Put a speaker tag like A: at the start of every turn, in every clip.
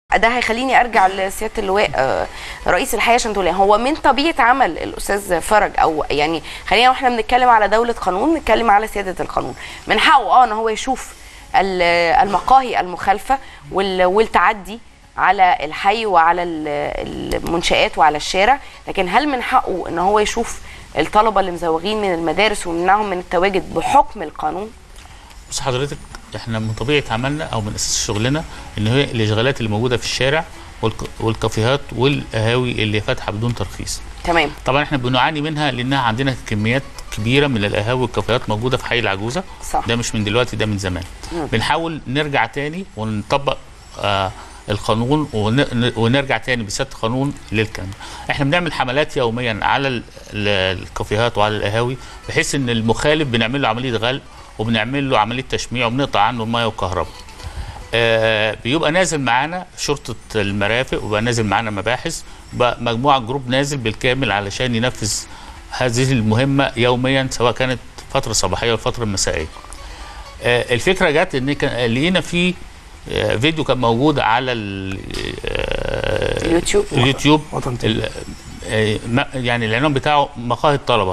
A: ده هيخليني ارجع لسياده اللواء آه، رئيس الحياه عشان تقول هو من طبيعه عمل الاستاذ فرج او يعني خلينا واحنا بنتكلم على دوله قانون نتكلم على سياده القانون من حقه اه ان هو يشوف ال- المقاهي المخالفه وال- والتعدي على الحي وعلى ال- المنشآت وعلى الشارع لكن هل من حقه ان هو يشوف الطلبه اللي مزوغين من المدارس ومنعهم من التواجد بحكم القانون
B: بص حضرتك احنا من طبيعه عملنا او من اساس شغلنا ان هي الاشغالات اللي موجوده في الشارع والك- والكافيهات والقهاوي اللي فاتحه بدون ترخيص
A: تمام
B: طبعا احنا بنعاني منها لانها عندنا كميات كبيره من القهاوي والكافيهات موجوده في حي العجوزه
A: صح.
B: ده مش من دلوقتي ده من زمان بنحاول نرجع تاني ونطبق آه القانون ون- ونرجع تاني بسد قانون للكلام ده. احنا بنعمل حملات يوميا على ال- ال- الكافيهات وعلى القهاوي بحيث ان المخالف بنعمل له عمليه غلق وبنعمل له عمليه تشميع وبنقطع عنه الميه والكهرباء آه، بيبقى نازل معانا شرطه المرافق وبقى نازل معانا مباحث بقى مجموعه جروب نازل بالكامل علشان ينفذ هذه المهمه يوميا سواء كانت فتره صباحيه وفتره مسائيه. آه، الفكره جت ان كان لقينا في آه، فيديو كان موجود على ال- آه،
A: اليوتيوب.
B: اليوتيوب
C: وطن تاني.
B: ال- آه، ما- يعني العنوان بتاعه مقاهي الطلبه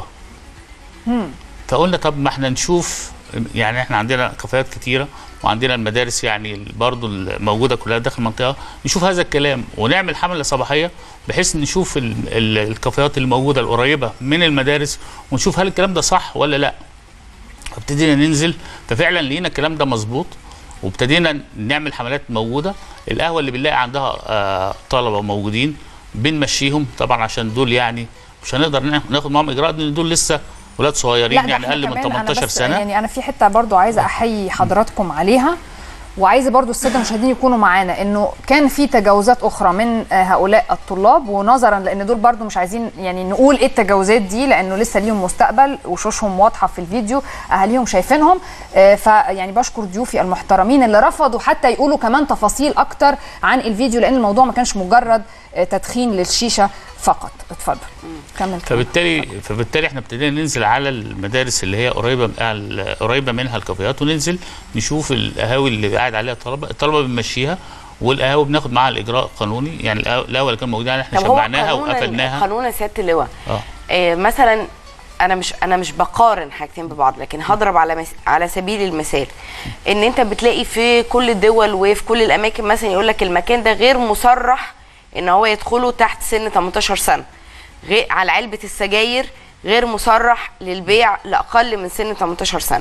B: فقلنا طب ما احنا نشوف يعني احنا عندنا كافيهات كتيره وعندنا المدارس يعني برضو الموجوده كلها داخل المنطقه نشوف هذا الكلام ونعمل حمله صباحيه بحيث نشوف ال- ال- الكافيهات الموجوده القريبه من المدارس ونشوف هل الكلام ده صح ولا لا ابتدينا ننزل ففعلا لقينا الكلام ده مظبوط وابتدينا نعمل حملات موجوده القهوه اللي بنلاقي عندها آه، طلبه موجودين بنمشيهم طبعا عشان دول يعني مش هنقدر نا- ناخد معاهم اجراء لان دول لسه ولاد صغيرين
D: ده
B: يعني
D: إحنا
B: اقل من
D: كمان أنا
B: 18
D: بس
B: سنه
D: يعني انا في حته برضو عايزه احيي حضراتكم عليها وعايزه برضو الساده المشاهدين يكونوا معانا انه كان في تجاوزات اخرى من آه، هؤلاء الطلاب ونظرا لان دول برضو مش عايزين يعني نقول ايه التجاوزات دي لانه لسه ليهم مستقبل وشوشهم واضحه في الفيديو اهاليهم شايفينهم آه، فيعني بشكر ضيوفي المحترمين اللي رفضوا حتى يقولوا كمان تفاصيل اكتر عن الفيديو لان الموضوع ما كانش مجرد آه، تدخين للشيشه فقط اتفضل كمل كلامك.
B: فبالتالي فبالتالي احنا ابتدينا ننزل على المدارس اللي هي قريبه ال- قريبه منها الكافيهات وننزل نشوف القهاوي اللي قاعد عليها الطلبه الطلبه بنمشيها والقهاوي بناخد معاها الاجراء القانوني يعني القهوة- القهوه اللي كانت موجوده يعني احنا
A: طب هو
B: شمعناها
A: قانون
B: وقفلناها
A: قانون سياده اللواء
B: اه
A: آه، مثلا انا مش انا مش بقارن حاجتين ببعض لكن هضرب على مس... على سبيل المثال ان انت بتلاقي في كل الدول وفي كل الاماكن مثلا يقول لك المكان ده غير مصرح ان هو يدخله تحت سن 18 سنه غير على علبه السجاير غير مصرح للبيع لاقل من سن 18 سنه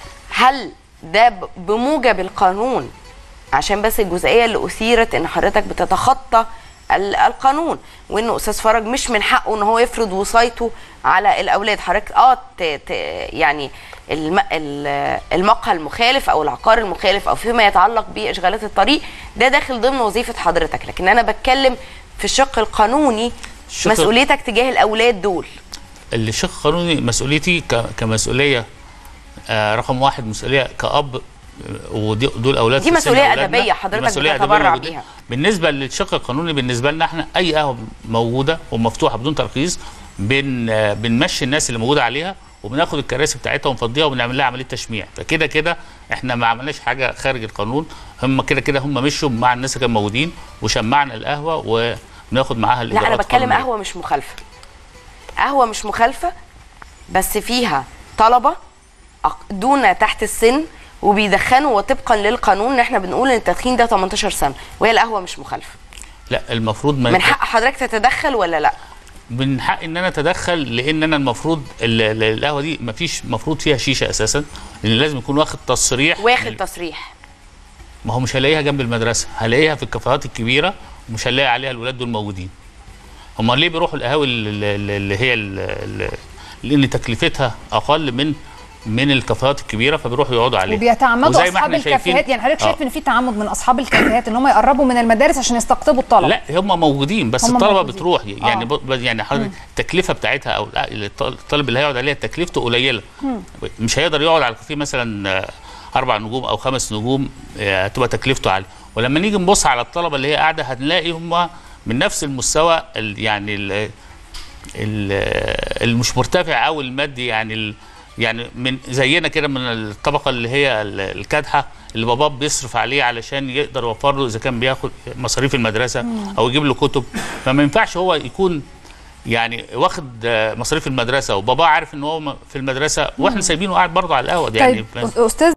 A: هل ده ب- بموجب القانون عشان بس الجزئيه اللي اثيرت ان حضرتك بتتخطى ال- القانون وان استاذ فرج مش من حقه ان هو يفرض وصايته على الاولاد حضرتك اه ت... ت... يعني الم... ال- المقهى المخالف او العقار المخالف او فيما يتعلق باشغالات الطريق ده داخل ضمن وظيفه حضرتك لكن انا بتكلم في الشق القانوني
B: الشق-
A: مسؤوليتك تجاه الاولاد دول
B: الشق القانوني مسؤوليتي ك- كمسؤوليه آه رقم واحد مسؤوليه كاب آه، ودي- دول اولاد
A: دي
B: في سن
A: مسؤولية
B: أولادنا.
A: أدبية
B: دي
A: حضرتك
B: مسؤولية أدبية
A: بتتبرع
B: موجودة.
A: بيها.
B: بالنسبه للشق القانوني بالنسبه لنا احنا اي قهوه موجوده ومفتوحه بدون ترخيص بن آه، بنمشي الناس اللي موجوده عليها وبناخد الكراسي بتاعتها ونفضيها وبنعمل لها عمليه تشميع فكده كده احنا ما عملناش حاجه خارج القانون هم كده كده هم مشوا مع الناس اللي كانوا موجودين وشمعنا القهوه وبناخد معاها
A: لا
B: الاجراءات
A: انا بتكلم
B: القانونية.
A: قهوه مش مخالفه قهوه مش مخالفه بس فيها طلبه أق- دون تحت السن وبيدخنوا وطبقا للقانون ان احنا بنقول ان التدخين ده 18 سنه وهي القهوه مش مخالفه
B: لا المفروض ما
A: من حق حضرتك تتدخل ولا لا
B: من حق ان انا اتدخل لان انا المفروض ال- ال- القهوه دي ما فيش مفروض فيها شيشه اساسا لان لازم يكون واخد تصريح
A: واخد تصريح
B: ما هو مش هلاقيها جنب المدرسه هلاقيها في الكافيهات الكبيره ومش هنلاقي عليها الولاد دول موجودين هم ليه بيروحوا القهاوي اللي, اللي هي ال- ال- لان تكلفتها اقل من من الكافيهات الكبيره فبيروحوا يقعدوا عليها
D: وبيتعمدوا
B: وزي ما
D: اصحاب
B: احنا شايفين-
D: الكافيهات يعني حضرتك
B: آه.
D: شايف ان في تعمد من اصحاب الكافيهات ان هم يقربوا من المدارس عشان يستقطبوا الطلبه
B: لا هم موجودين بس
D: هم
B: الطلبه
D: موجودين.
B: بتروح يعني
D: آه.
B: ب... يعني حضرتك التكلفه بتاعتها او الط- الطالب اللي هيقعد عليها تكلفته قليله مش هيقدر يقعد على الكافيه مثلا آه، اربع نجوم او خمس نجوم آه، هتبقى تكلفته عاليه ولما نيجي نبص على الطلبه اللي هي قاعده هنلاقي هم من نفس المستوى ال... يعني ال... ال... المش مرتفع او المادي يعني ال... يعني من زينا كده من الطبقه اللي هي ال- الكادحه اللي باباه بيصرف عليه علشان يقدر يوفر له اذا كان بياخد مصاريف المدرسه او يجيب له كتب فما ينفعش هو يكون يعني واخد آه، مصاريف المدرسه وباباه عارف ان هو م- في المدرسه واحنا سايبينه قاعد برضه على القهوه دي يعني
D: طيب استاذ